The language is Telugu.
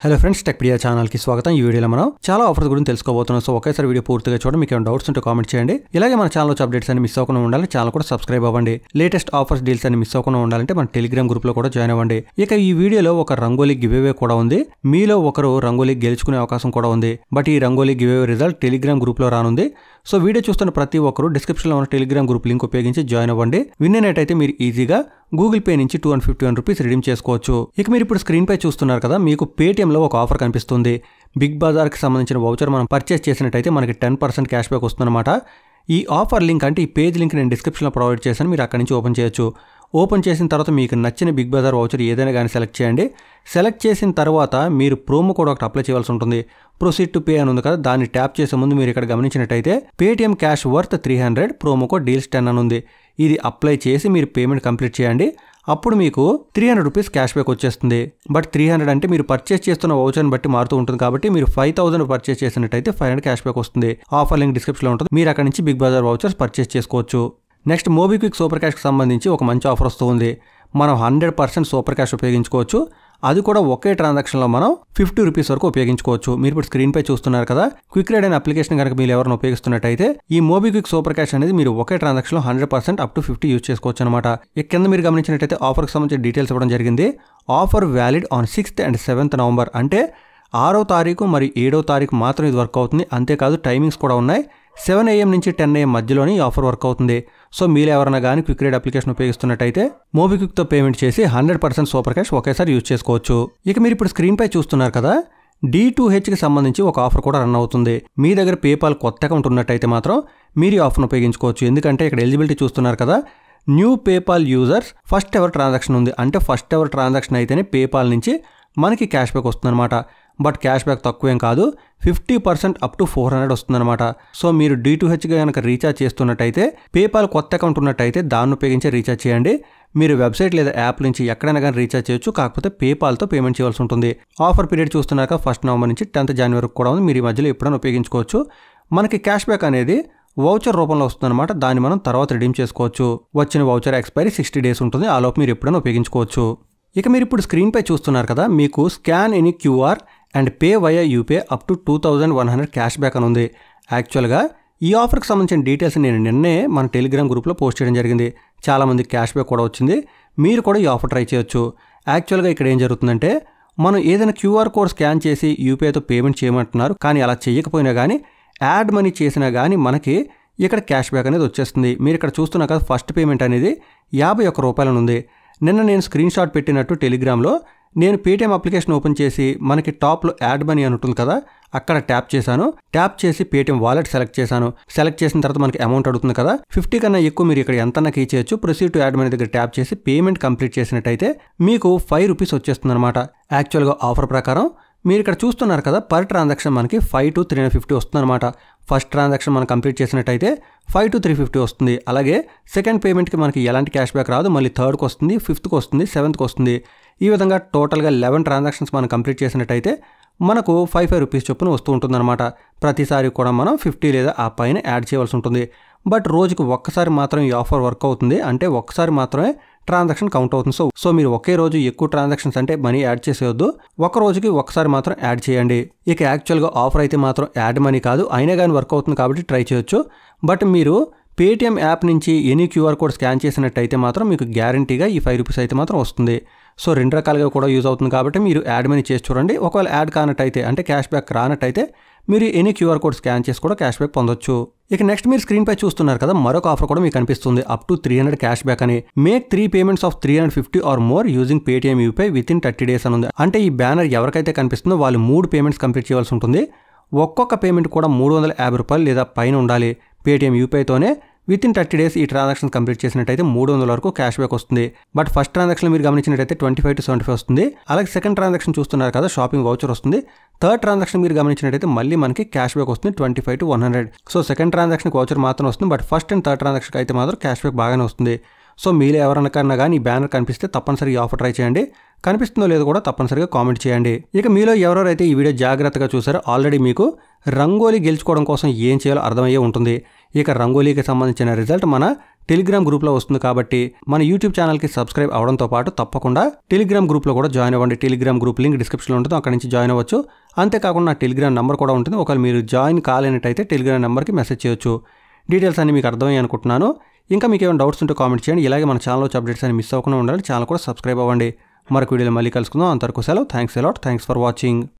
హలో ఫ్రెండ్స్ టెక్పీడియా ఛానల్కి స్వాగతం ఈ వీడియోలో మనం చాలా ఆఫర్స్ గురించి తెలుసుకోబోతున్నాం సో ఒకేసారి వీడియో పూర్తిగా చూడండి మీకు ఏమైనా డౌట్స్ ఉంటే కామెంట్ చేయండి ఇలాగే మన ఛానల్ వచ్చే అప్డేట్స్ అన్ని మిస్ అవ్వకుండా ఉండాలి ఛానల్ కూడా సబ్స్క్రైబ్ అవ్వండి లేటెస్ట్ ఆఫర్స్ డీల్స్ అన్ని మిస్ అవ్వకుండా ఉండాలంటే మన టెలిగ్రామ్ గ్రూప్ లో కూడా జాయిన్ అవ్వండి ఇక ఈ వీడియోలో ఒక రంగోలీ గివేవే కూడా ఉంది మీలో ఒకరు రంగోలీ గెలుచుకునే అవకాశం కూడా ఉంది బట్ ఈ rangoli giveaway result Telegram group లో రానుంది సో వీడియో చూస్తున్న ప్రతి ఒక్కరు డిస్క్రిప్షన్ లో ఉన్న టెలిగ్రామ్ గ్రూప్ లింక్ ఉపయోగించి జాయిన్ అవ్వండి విన్ అయినట్టయితే మీరు ఈజీగా గూగుల్ పే నుంచి two hundred fifty one rupees redeem చేసుకోవచ్చు ఇక మీరు ఇప్పుడు స్క్రీన్ పై చూస్తున్నారు కదా మీకు పేటీఎంలో ఒక ఆఫర్ కనిపిస్తుంది బిగ్ బజార్కి సంబంధించిన వౌచర్ మనం పర్చేస్ చేసినట్టయితే మనకి టెన్ పర్సెంట్ క్యాష్ బ్యాక్ వస్తుందన్నమాట ఈ ఆఫర్ లింక్ అంటే ఈ పేజ్ లింక్ నేను డిస్క్రిప్షన్లో ప్రొవైడ్ చేశాను మీరు అక్కడి నుంచి ఓపెన్ చేయొచ్చు ఓపెన్ చేసిన తర్వాత మీకు నచ్చిన బిగ్ బజార్ వౌచర్ ఏదైనా కానీ సెలెక్ట్ చేయండి సెలెక్ట్ చేసిన తర్వాత మీరు ప్రోమో కోడ్ ఒకటి అప్లై చేయాల్సి ఉంటుంది ప్రొసీడ్ టు పే అని ఉంది కదా దాన్ని ట్యాప్ చేసే ముందు మీరు ఇక్కడ గమనించినట్టయితే Paytm cash worth three hundred promo code deals ten అని ఉంది ఇది అప్లై చేసి మీరు పేమెంట్ కంప్లీట్ చేయండి అప్పుడు మీకు three hundred rupees cash back వచ్చేస్తుంది బట్ త్రీ హండ్రెడ్ అంటే మీరు పర్చేస్ చేస్తున్న వౌచర్ని బట్టి మారుతూ ఉంటుంది కాబట్టి మీరు ఫైవ్ థౌసండ్ పర్చేస్ చేసినట్టయితే ఫైవ్ హండ్రెడ్ క్యాష్ బ్యాక్ వస్తుంది ఆఫర్ లింక్ డిస్క్రిప్షన్లో ఉంటుంది మీరు అక్కడ నుంచి బిగ్ బజార్ వౌచర్స్ పర్చేస్ చేసుకోవచ్చు నెక్స్ట్ మోబిక్విక్ సూపర్ క్యాష్కి సంబంధించి ఒక మంచి ఆఫర్ వస్తుంది మనం హండ్రెడ్ పర్సెంట్ సూపర్ క్యాష్ ఉపయోగించుకోవచ్చు అది కూడా ఒకే ట్రాన్సాక్షన్లో మనం ఫిఫ్టీ రూపీస్ వరకు ఉపయోగించుకోవచ్చు మీరు ఇప్పుడు స్క్రీన్ పై చూస్తున్నారు కదా క్విక్ రైడ్ అనే అప్లికేషన్ కనుక మీరు ఎవరైనా ఉపయోగిస్తున్నట్టయితే ఈ మోబిక్విక్ సూపర్ క్యాష్ అనేది మీరు ఒకే ట్రాన్సాక్షన్లో hundred percent up to fifty use చేసుకోవచ్చు అనమాట ఇక కింద మీరు గమనించినట్టయితే ఆఫర్కి సంబంధించిన డీటెయిల్స్ ఇవ్వడం జరిగింది offer valid on sixth and seventh November అంటే ఆరో తారీఖు మరియు ఏడో తారీఖు మాత్రం ఇది వర్క్ అవుతుంది అంతేకాదు టైమింగ్స్ కూడా ఉన్నాయి సెవెన్ ఏఎం నుంచి టెన్ ఏఎం మధ్యలోనే ఈ ఆఫర్ వర్క్ అవుతుంది సో మీరు ఎవరైనా కానీ క్విక్ రేడ్ అప్లికేషన్ ఉపయోగిస్తున్నట్టయితే మోబిక్విక్తో పేమెంట్ చేసి హండ్రెడ్ పర్సెంట్ సూపర్ క్యాష్ ఒకేసారి యూజ్ చేసుకోవచ్చు ఇక మీరు ఇప్పుడు స్క్రీన్ పై చూస్తున్నారు కదా డి టూ హెచ్కి సంబంధించి ఒక ఆఫర్ కూడా రన్ అవుతుంది మీ దగ్గర పేపాల్ కొత్త అకౌంట్ ఉన్నట్టయితే మాత్రం మీరు ఈ ఆఫర్ను ఉపయోగించుకోవచ్చు ఎందుకంటే ఇక్కడ ఎలిజిబిలిటీ చూస్తున్నారు కదా new PayPal users first ever transaction ఉంది అంటే ఫస్ట్ ఎవర్ ట్రాన్సాక్షన్ అయితేనే పేపాల్ నుంచి మనకి క్యాష్ బ్యాక్ వస్తుందన్నమాట బట్ క్యాష్ బ్యాక్ తక్కువేం కాదు fifty percent up to four hundred వస్తుందన్నమాట సో మీరు డీ టూ హెచ్గా కనుక రీఛార్జ్ చేస్తున్నట్టయితే పేపాల్ కొత్త అకౌంట్ ఉన్నట్టయితే దాన్ని ఉపయోగించి రీఛార్జ్ చేయండి మీరు వెబ్సైట్ లేదా యాప్ నుంచి ఎక్కడైనా కానీ రీఛార్జ్ చేయొచ్చు కాకపోతే పేపాల్తో పేమెంట్ చేయాల్సి ఉంటుంది ఆఫర్ పీరియడ్ చూస్తున్నాక ఫస్ట్ నవంబర్ నుంచి టెన్త్ జనవరి వరకు కూడా ఉంది మీరు ఈ మధ్యలో ఎప్పుడైనా ఉపయోగించుకోవచ్చు మనకి క్యాష్ బ్యాక్ అనేది వౌచర్ రూపంలో వస్తుందన్నమాట దాన్ని మనం తర్వాత రిడీమ్ చేసుకోవచ్చు వచ్చిన వౌచర్ ఎక్స్పైరీ సిక్స్టీ డేస్ ఉంటుంది ఆ లోపు మీరు ఎప్పుడైనా ఉపయోగించుకోవచ్చు ఇక మీరు ఇప్పుడు స్క్రీన్పై చూస్తున్నారు కదా మీకు scan any QR and pay via యూపే up to two thousand one hundred cash back అని ఉంది యాక్చువల్గా ఈ ఆఫర్కి సంబంధించిన డీటెయిల్స్ నేను నిన్నే మన టెలిగ్రామ్ గ్రూప్లో పోస్ట్ చేయడం జరిగింది చాలామంది క్యాష్ బ్యాక్ కూడా వచ్చింది మీరు కూడా ఈ ఆఫర్ ట్రై చేయొచ్చు యాక్చువల్గా ఇక్కడ ఏం జరుగుతుందంటే మనం ఏదైనా క్యూఆర్ కోడ్ స్కాన్ చేసి యూపీఐతో పేమెంట్ చేయమంటున్నారు కానీ అలా చేయకపోయినా కానీ యాడ్ మనీ చేసినా కానీ మనకి ఇక్కడ క్యాష్ బ్యాక్ అనేది వచ్చేస్తుంది మీరు ఇక్కడ చూస్తున్నా కదా ఫస్ట్ పేమెంట్ అనేది యాభై ఒక్క రూపాయలను ఉంది నిన్న నేను స్క్రీన్ షాట్ పెట్టినట్టు టెలిగ్రామ్లో నేను పేటీఎం అప్లికేషన్ ఓపెన్ చేసి మనకి టాప్లో యాడ్ మనీ అని ఉంటుంది కదా అక్కడ ట్యాప్ చేశాను ట్యాప్ చేసి పేటీఎం వాలెట్ సెలెక్ట్ చేశాను సెలెక్ట్ చేసిన తర్వాత మనకి అమౌంట్ అడుగుతుంది కదా ఫిఫ్టీ కన్నా ఎక్కువ మీరు ఇక్కడ ఎంత కీ చేయొచ్చు ప్రొసీడ్ టు యాడ్ మనీ దగ్గర ట్యాప్ చేసి పేమెంట్ కంప్లీట్ చేసినట్టయితే మీకు ఫైవ్ రూపీస్ వచ్చేస్తుంది అనమాట యాక్చువల్గా ఆఫర్ ప్రకారం మీరు ఇక్కడ చూస్తున్నారు కదా పర్ ట్రాన్సాక్షన్ మనకి five to three hundred fifty వస్తుందన్నమాట ఫస్ట్ ట్రాన్సాక్షన్ మనం కంప్లీట్ చేసినట్టయితే ఫైవ్ టు త్రీ ఫిఫ్టీ వస్తుంది అలాగే సెకండ్ పేమెంట్కి మనకి ఎలాంటి క్యాష్ బ్యాక్ రాదు మళ్ళీ థర్డ్కి వస్తుంది ఫిఫ్త్కి వస్తుంది సెవెంత్కి వస్తుంది ఈ విధంగా టోటల్గా లెవెన్ ట్రాన్సాక్షన్స్ మనం కంప్లీట్ చేసినట్టయితే మనకు ఫైవ్ ఫైవ్ రూపీస్ చొప్పున వస్తూ ఉంటుందన్నమాట ప్రతిసారి కూడా మనం ఫిఫ్టీ లేదా ఆ పైన యాడ్ చేయవలసి ఉంటుంది బట్ రోజుకి ఒక్కసారి మాత్రం ఈ ఆఫర్ వర్క్ అవుతుంది అంటే ఒక్కసారి మాత్రమే ట్రాన్సాక్షన్ కౌంట్ అవుతుంది సో సో మీరు ఒకే రోజు ఎక్కువ ట్రాన్సాక్షన్స్ అంటే మనీ యాడ్ చేసేయొద్దు ఒక రోజుకి ఒక్కసారి మాత్రం యాడ్ చేయండి ఇక యాక్చువల్గా ఆఫర్ అయితే మాత్రం యాడ్ మనీ కాదు అయినా కానీ వర్క్ అవుతుంది కాబట్టి ట్రై చేయొచ్చు బట్ మీరు పేటీఎం యాప్ నుంచి ఎనీ క్యూఆర్ కోడ్ స్కాన్ చేసినట్టయితే మాత్రం మీకు గ్యారంటీగా ఈ ఫైవ్ రూపీస్ అయితే మాత్రం వస్తుంది సో రెండు రకాలుగా కూడా యూజ్ అవుతుంది కాబట్టి మీరు యాడ్ మనీ చేసి చూడండి ఒకవేళ యాడ్ కానట్టయితే అంటే క్యాష్ బ్యాక్ రానట్టయితే మీరు ఎనీ క్యూఆర్ కోడ్ స్కాన్ చేసి కూడా క్యాష్ బ్యాక్ పొందొచ్చు ఇక నెక్స్ట్ మీరు స్క్రీన్ పై చూస్తున్నారు కదా మరొక ఆఫర్ కూడా మీకు కనిపిస్తుంది up to three hundred cash back అని make three payments of three hundred fifty or more using Paytm UPI within thirty days అని ఉంది అంటే ఈ బ్యానర్ ఎవరికైతే కనిపిస్తుందో వాళ్ళు మూడు పేమెంట్స్ కంప్లీట్ చేయాల్సి ఉంటుంది ఒక్కొక్క పేమెంట్ కూడా మూడు వందల యాభై రూపాయలు లేదా పైన ఉండాలి పేటీఎం యూపీఐతోనే విత్ ఇన్ థర్టీ డేస్ ఈ ట్రాన్సాక్షన్ కంప్లీట్ చేసినట్టయితే మూడు వందల వరకు క్యాష్ బ్యాక్ వస్తుంది బట్ ఫస్ట్ ట్రాన్సాక్షన్ మీరు గమనించినట్టయితే twenty five to seventy five వస్తుంది అలాగే సెకండ్ ట్రాన్సాక్షన్ చూస్తున్నారు కదా షాపింగ్ వౌచర్ వస్తుంది థర్డ్ ట్రాన్సాక్షన్ మీరు గమనించినట్టయితే మళ్ళీ మనకి క్యాష్ బ్యాక్ వస్తుంది twenty five to one hundred so second transaction voucher మాత్రం వస్తుంది but first and third transaction అయితే మాత్రం క్యాష్ బ్యాక్ బాగానే వస్తుంది సో మీలో ఎవరికన్నా కానీ ఈ బ్యానర్ కనిపిస్తే తప్పనిసరిగా ఆఫర్ ట్రై చేయండి కనిపిస్తుందో లేదో కూడా తప్పనిసరిగా కామెంట్ చేయండి ఇక మీలో ఎవరెవరైతే ఈ వీడియో జాగ్రత్తగా చూసారో ఆల్రెడీ మీకు రంగోలీ గెలుచుకోవడం కోసం ఏం చేయాలో అర్థమయ్యే ఉంటుంది ఇక రంగోలీకి సంబంధించిన రిజల్ట్ మన టెలిగ్రామ్ గ్రూప్లో వస్తుంది కాబట్టి మన యూట్యూబ్ ఛానల్కి సబ్స్క్రైబ్ అవడంతో పాటు తప్పకుండా టెలిగ్రామ్ గ్రూప్లో కూడా జాయిన్ అవ్వండి టెలిగ్రామ్ గ్రూప్ లింక్ డిస్క్రిప్షన్లో ఉంటుంది అక్కడ నుంచి జాయిన్ అవ్వచ్చు అంతేకాకుండా నా టెలిగ్రామ్ నెంబర్ కూడా ఉంటుంది ఒకవేళ మీరు జాయిన్ కాలేనట్టయితే టెలిగ్రామ్ నెంబర్కి మెసేజ్ చేయొచ్చు డీటెయిల్స్ అన్ని మీకు అర్థమయ్యాయి అనుకుంటున్నాను ఇంకా మీకు ఏమైనా డౌట్స్ ఉంటే కామెంట్ చేయండి ఇలాగే మన ఛానల్లో వచ్చే అప్డేట్స్ అని మిస్ అవ్వకుండా ఉండాలి ఛానల్ కూడా సబ్స్క్రైబ్ అవ్వండి మరొక వీడియోలో మళ్ళీ కలుసుకుందాం అంతవరకు సెలవు thanks a lot thanks for watching